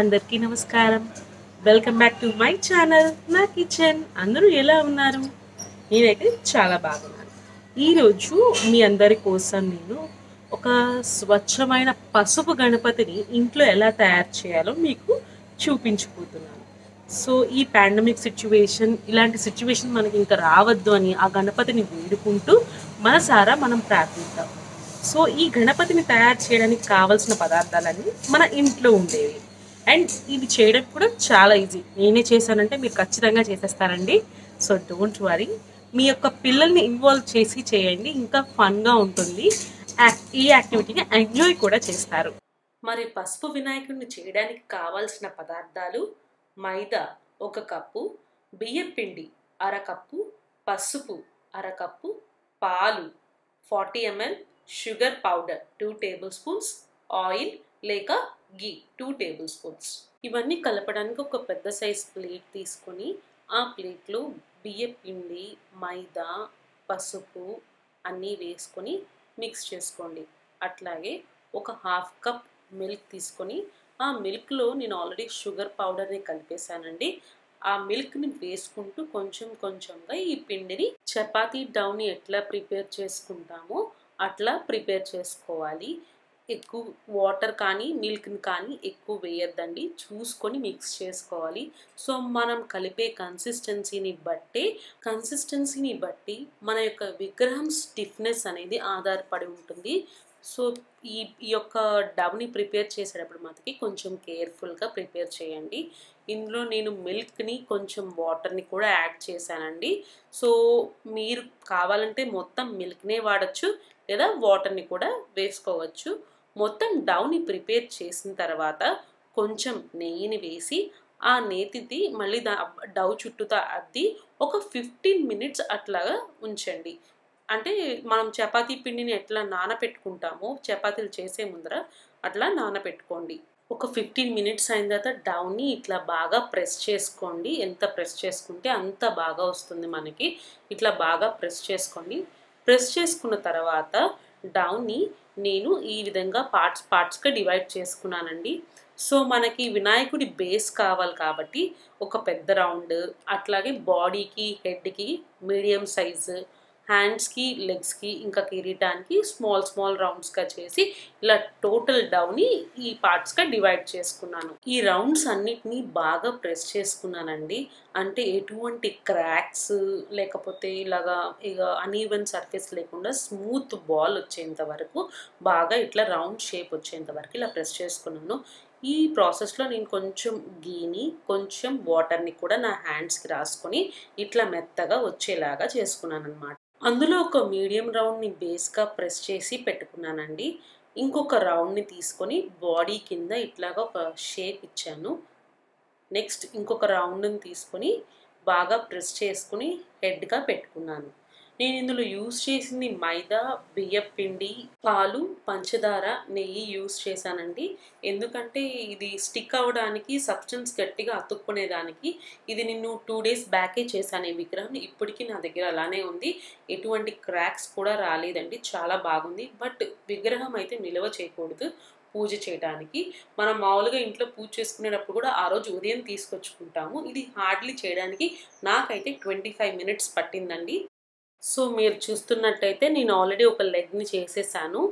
అందరికీ నమస్కారం welcome back to my channel నా కిచెన్ అందరూ ఎలా ఉన్నారు నేనైతే చాలా బాగున్నాను ఈరోజు మీ అందరి కోసం నేను ఒక స్వచ్ఛమైన పసుపు గణపతిని ఇంట్లో ఎలా తయారు చేయాలో మీకు చూపించబోతున్నాను సో ఈ పాండమిక్ సిచ్యువేషన్ ఇలాంటి సిచ్యువేషన్ మనకి ఇంకా రావద్దు అని ఆ గణపతిని వేడుకుంటూ మనసారా మనం ప్రార్థిద్దాం సో ఈ గణపతిని తయారు చేయడానికి కావాల్సిన పదార్థాలన్నీ మన ఇంట్లో ఉండేవి అండ్ ఇది చేయడం కూడా చాలా ఈజీ నేనే చేశానంటే మీరు ఖచ్చితంగా చేసేస్తారండి సో డోంట్ వరీ మీ యొక్క పిల్లల్ని ఇన్వాల్వ్ చేసి చేయండి ఇంకా ఫన్గా ఉంటుంది యాక్- ఈ యాక్టివిటీని ఎంజాయ్ కూడా చేస్తారు మరి పసుపు వినాయకుడిని చేయడానికి కావాల్సిన పదార్థాలు మైదా ఒక కప్పు బియ్యం పిండి అరకప్పు పసుపు అరకప్పు పాలు forty M L sugar powder two tablespoons oil లేక గీ టూ టేబుల్ స్పూన్స్ ఇవన్నీ కలపడానికి ఒక పెద్ద సైజ్ ప్లేట్ తీసుకొని ఆ ప్లేట్లో బియ్యం పిండి మైదా పసుపు అన్నీ వేసుకొని మిక్స్ చేసుకోండి అట్లాగే ఒక హాఫ్ కప్ మిల్క్ తీసుకొని ఆ మిల్క్లో నేను ఆల్రెడీ షుగర్ పౌడర్ని కలిపేశానండి ఆ మిల్క్ని వేసుకుంటూ కొంచెం కొంచెంగా ఈ పిండిని చపాతీ డౌని ఎట్లా ప్రిపేర్ చేసుకుంటామో అట్లా ప్రిపేర్ చేసుకోవాలి ఎక్కువ వాటర్ కానీ మిల్క్ని కానీ ఎక్కువ వేయొద్దండి చూసుకొని మిక్స్ చేసుకోవాలి సో మనం కలిపే కన్సిస్టెన్సీని బట్టే కన్సిస్టెన్సీని బట్టి మన యొక్క విగ్రహం స్టిఫ్నెస్ అనేది ఆధారపడి ఉంటుంది సో ఈ ఈ యొక్క డవ్ని ప్రిపేర్ చేసేటప్పుడు మనకి కొంచెం కేర్ఫుల్గా ప్రిపేర్ చేయండి ఇందులో నేను మిల్క్ని కొంచెం వాటర్ని కూడా యాడ్ చేశానండి సో మీరు కావాలంటే మొత్తం మిల్క్నే వాడచ్చు లేదా వాటర్ని కూడా వేసుకోవచ్చు మొత్తం డౌని ప్రిపేర్ చేసిన తర్వాత కొంచెం నెయ్యిని వేసి ఆ నేతిది మళ్ళీ దా డవ్ చుట్టూతా అద్ది ఒక ఫిఫ్టీన్ మినిట్స్ అట్లాగా ఉంచండి అంటే మనం చపాతీ పిండిని ఎట్లా నానపెట్టుకుంటామో చపాతీలు చేసే ముందర అట్లా నానపెట్టుకోండి ఒక ఫిఫ్టీన్ మినిట్స్ అయిన తర్వాత డౌన్ని ఇట్లా బాగా ప్రెస్ చేసుకోండి ఎంత ప్రెస్ చేసుకుంటే అంత బాగా వస్తుంది మనకి ఇట్లా బాగా ప్రెస్ చేసుకోండి ప్రెస్ చేసుకున్న తర్వాత డౌన్ని నేను ఈ విధంగా పార్ట్స్ పార్ట్స్గా డివైడ్ చేసుకున్నానండి సో మనకి వినాయకుడి బేస్ కావాలి కాబట్టి ఒక పెద్ద రౌండ్ అట్లాగే బాడీకి హెడ్కి మీడియం సైజు హ్యాండ్స్కి లెగ్స్కి ఇంకా కిరీటానికి స్మాల్ స్మాల్ రౌండ్స్గా చేసి ఇలా టోటల్ డౌని ఈ పార్ట్స్గా డివైడ్ చేసుకున్నాను ఈ రౌండ్స్ అన్నిటినీ బాగా ప్రెస్ చేసుకున్నానండి అంటే ఎటువంటి క్రాక్స్ లేకపోతే ఇలాగా ఇక అన్ఈవెన్ సర్ఫేస్ లేకుండా స్మూత్ బాల్ వచ్చేంత వరకు బాగా ఇట్లా రౌండ్ షేప్ వచ్చేంత వరకు ఇలా ప్రెస్ చేసుకున్నాను ఈ ప్రాసెస్లో నేను కొంచెం గీని కొంచెం వాటర్ని కూడా నా హ్యాండ్స్కి రాసుకొని ఇట్లా మెత్తగా వచ్చేలాగా చేసుకున్నాను అనమాట అందులో ఒక మీడియం రౌండ్ని బేస్గా ప్రెస్ చేసి పెట్టుకున్నానండి ఇంకొక రౌండ్ని తీసుకొని బాడీ కింద ఇట్లాగా ఒక షేప్ ఇచ్చాను నెక్స్ట్ ఇంకొక రౌండ్ని తీసుకొని బాగా ప్రెస్ చేసుకుని హెడ్గా పెట్టుకున్నాను నేను ఇందులో యూస్ చేసింది మైదా బియ్యం పిండి పాలు పంచదార నెయ్యి యూస్ చేశానండి ఎందుకంటే ఇది స్టిక్ అవ్వడానికి సబ్స్టెన్స్ గట్టిగా అతుక్కునేదానికి ఇది నేను టూ డేస్ బ్యాకే చేశాను ఈ విగ్రహం ఇప్పటికీ నా దగ్గర అలానే ఉంది ఎటువంటి క్రాక్స్ కూడా రాలేదండి చాలా బాగుంది బట్ విగ్రహం అయితే నిల్వ చేయకూడదు పూజ చేయడానికి మనం మామూలుగా ఇంట్లో పూజ చేసుకునేటప్పుడు కూడా ఆ రోజు ఉదయం తీసుకొచ్చుకుంటాము ఇది హార్డ్లీ చేయడానికి నాకైతే ట్వంటీ ఫైవ్ మినిట్స్ పట్టిందండి సో మీరు చూస్తున్నట్టయితే నేను ఆల్రెడీ ఒక లెగ్ని చేసేసాను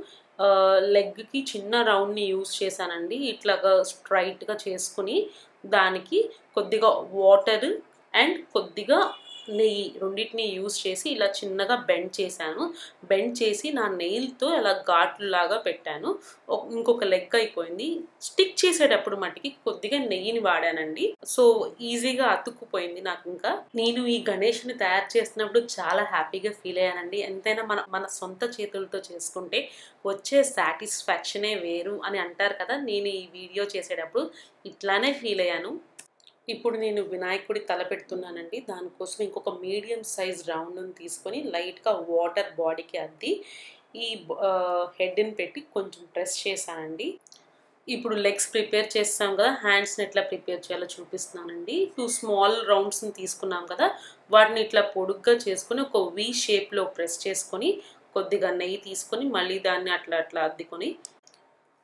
లెగ్కి చిన్న రౌండ్ని యూస్ చేశానండి ఇట్లాగా స్ట్రైట్గా చేసుకుని దానికి కొద్దిగా వాటర్ అండ్ కొద్దిగా నెయ్యి రెండింటిని యూస్ చేసి ఇలా చిన్నగా బెండ్ చేశాను బెండ్ చేసి నా నెయిల్తో ఇలా ఘాట్లు లాగా పెట్టాను ఒక- ఇంకొక లెగ్ అయిపోయింది స్టిక్ చేసేటప్పుడు మటుకి కొద్దిగా నెయ్యిని వాడానండి సో ఈజీగా అతుక్కుపోయింది నాకు ఇంకా నేను ఈ గణేష్ని తయారు చేస్తున్నప్పుడు చాలా హ్యాపీగా ఫీల్ అయ్యానండి ఎంతైనా మన మన సొంత చేతులతో చేసుకుంటే వచ్చే సాటిస్ఫాక్షనే వేరు అని అంటారు కదా నేను ఈ వీడియో చేసేటప్పుడు ఇట్లానే ఫీల్ అయ్యాను ఇప్పుడు నేను వినాయకుడి తల పెడుతున్నానండి దానికోసం ఇంకొక మీడియం సైజ్ రౌండ్ని తీసుకొని లైట్గా వాటర్ బాడీకి అద్ది ఈ హెడ్ని పెట్టి కొంచెం ప్రెస్ చేశానండి ఇప్పుడు లెగ్స్ ప్రిపేర్ చేస్తాం కదా హ్యాండ్స్ని ఎట్లా ప్రిపేర్ చేయాలో చూపిస్తున్నానండి టూ స్మాల్ రౌండ్స్ని తీసుకున్నాం కదా వాటిని ఇట్లా పొడుగ్గా చేసుకొని ఒక వి షేప్లో ప్రెస్ చేసుకొని కొద్దిగా నెయ్యి తీసుకొని మళ్ళీ దాన్ని అట్లా అట్లా అద్దుకొని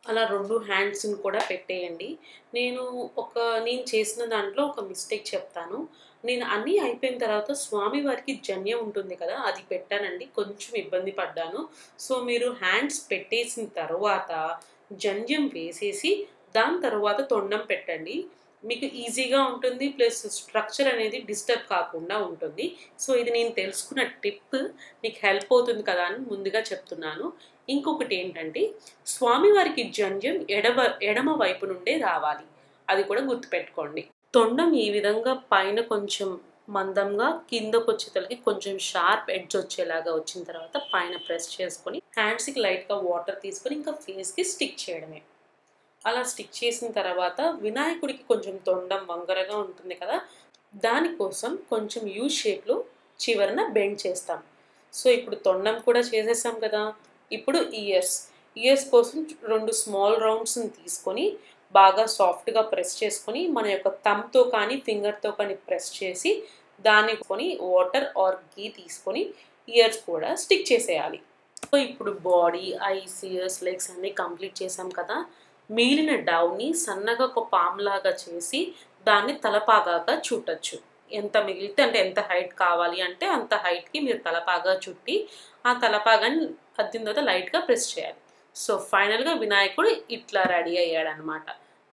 అలా రెండు హ్యాండ్స్ని కూడా పెట్టేయండి నేను ఒక నేను చేసిన దాంట్లో ఒక మిస్టేక్ చెప్తాను నేను అన్నీ అయిపోయిన తర్వాత స్వామి వారికి జన్యం ఉంటుంది కదా అది పెట్టానండి కొంచెం ఇబ్బంది పడ్డాను సో మీరు హ్యాండ్స్ పెట్టేసిన తర్వాత జంధ్యం వేసేసి దాని తర్వాత తొండం పెట్టండి మీకు ఈజీగా ఉంటుంది ప్లస్ స్ట్రక్చర్ అనేది డిస్టర్బ్ కాకుండా ఉంటుంది సో ఇది నేను తెలుసుకున్న టిప్ మీకు హెల్ప్ అవుతుంది కదా అని ముందుగా చెప్తున్నాను ఇంకొకటి ఏంటంటే స్వామివారికి జంధ్యం ఎడమ ఎడమ వైపు నుండే రావాలి అది కూడా గుర్తుపెట్టుకోండి తొండం ఈ విధంగా పైన కొంచెం మందంగా కిందకు వచ్చేతలకి కొంచెం షార్ప్ ఎడ్జ్ వచ్చేలాగా వచ్చిన తర్వాత పైన ప్రెస్ చేసుకొని హ్యాండ్స్కి లైట్గా వాటర్ తీసుకొని ఇంకా ఫేస్కి స్టిక్ చేయడమే అలా స్టిక్ చేసిన తర్వాత వినాయకుడికి కొంచెం తొండం వంగరగా ఉంటుంది కదా దానికోసం కొంచెం యూ షేప్లో చివరన బెండ్ చేస్తాం సో ఇప్పుడు తొండం కూడా చేసేసాం కదా ఇప్పుడు ఇయర్స్ ఇయర్స్ కోసం రెండు స్మాల్ రౌండ్స్ని తీసుకొని బాగా సాఫ్ట్గా ప్రెస్ చేసుకొని మన యొక్క థమ్తో కానీ ఫింగర్తో కానీ ప్రెస్ చేసి దాన్ని కొని వాటర్ ఆర్ గీ తీసుకొని ఇయర్స్ కూడా స్టిక్ చేసేయాలి సో ఇప్పుడు బాడీ ఐస్ ఇయర్స్ లెగ్స్ అన్నీ కంప్లీట్ చేసాం కదా మిగిలిన డౌని సన్నగా ఒక పామ్లాగా చేసి దాన్ని తలపాగాగా చుట్టచ్చు ఎంత మిగిలితే అంటే ఎంత హైట్ కావాలి అంటే అంత హైట్కి మీరు తలపాగా చుట్టి ఆ తలపాగాని అద్దిన తర్వాత లైట్గా ప్రెస్ చేయాలి సో ఫైనల్గా వినాయకుడు ఇట్లా రెడీ అయ్యాడనమాట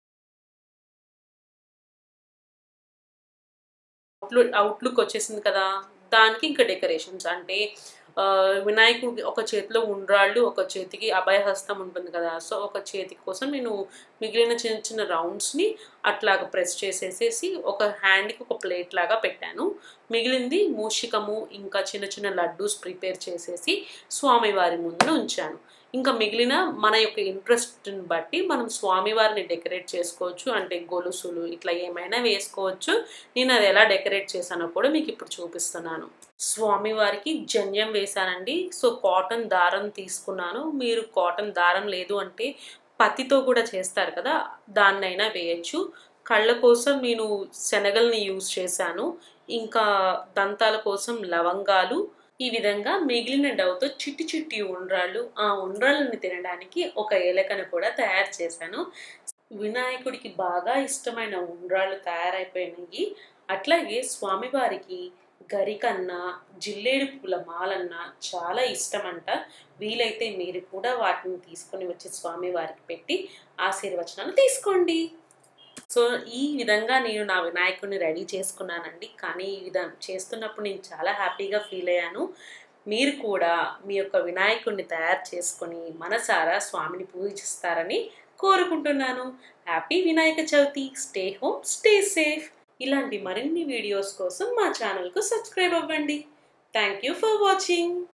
అవుట్లుక్ అవుట్లుక్ వచ్చేసింది కదా దానికి ఇంకా డెకరేషన్స్ అంటే వినాయకుడికి ఒక చేతిలో ఉండ్రాళ్ళు ఒక చేతికి అభయహస్తం ఉంటుంది కదా సో ఒక చేతి కోసం నేను మిగిలిన చిన్న చిన్న రౌండ్స్ని అట్లాగా ప్రెస్ చేసేసేసి ఒక హ్యాండ్కి ఒక ప్లేట్ లాగా పెట్టాను మిగిలింది మూషికము ఇంకా చిన్న చిన్న లడ్డూస్ ప్రిపేర్ చేసేసి స్వామివారి ముందు ఉంచాను ఇంకా మిగిలిన మన యొక్క ఇంట్రెస్ట్ని బట్టి మనం స్వామివారిని డెకరేట్ చేసుకోవచ్చు అంటే గొలుసులు ఇట్లా ఏమైనా వేసుకోవచ్చు నేను అది ఎలా డెకరేట్ చేశానో కూడా మీకు ఇప్పుడు చూపిస్తున్నాను స్వామివారికి జన్యం వేశానండి సో కాటన్ దారం తీసుకున్నాను మీరు కాటన్ దారం లేదు అంటే పత్తితో కూడా చేస్తారు కదా దాన్నైనా వేయచ్చు కళ్ళ కోసం నేను శనగల్ని యూజ్ చేశాను ఇంకా దంతాల కోసం లవంగాలు ఈ విధంగా మిగిలిన డౌతో చిట్టి చిట్టి ఉండ్రాళ్ళు ఆ ఉండ్రాళ్ళని తినడానికి ఒక ఏలకను కూడా తయారు చేశాను వినాయకుడికి బాగా ఇష్టమైన ఉండ్రాళ్ళు తయారైపోయినాయి అట్లాగే స్వామివారికి గరికన్నా జిల్లేడు పూల మాలన్నా చాలా ఇష్టమంట వీలైతే మీరు కూడా వాటిని తీసుకొని వచ్చి స్వామివారికి పెట్టి ఆశీర్వచనాలు తీసుకోండి సో ఈ విధంగా నేను నా వినాయకుడిని రెడీ చేసుకున్నానండి కానీ ఈ విధం చేస్తున్నప్పుడు నేను చాలా హ్యాపీగా ఫీల్ అయ్యాను మీరు కూడా మీ యొక్క వినాయకుడిని తయారు చేసుకొని మనసారా స్వామిని పూజిస్తారని కోరుకుంటున్నాను happy Vinayaka Chavithi stay home stay safe ఇలాంటి మరిన్ని వీడియోస్ కోసం మా ఛానల్కు సబ్స్క్రైబ్ అవ్వండి థ్యాంక్ యూ ఫర్ వాచింగ్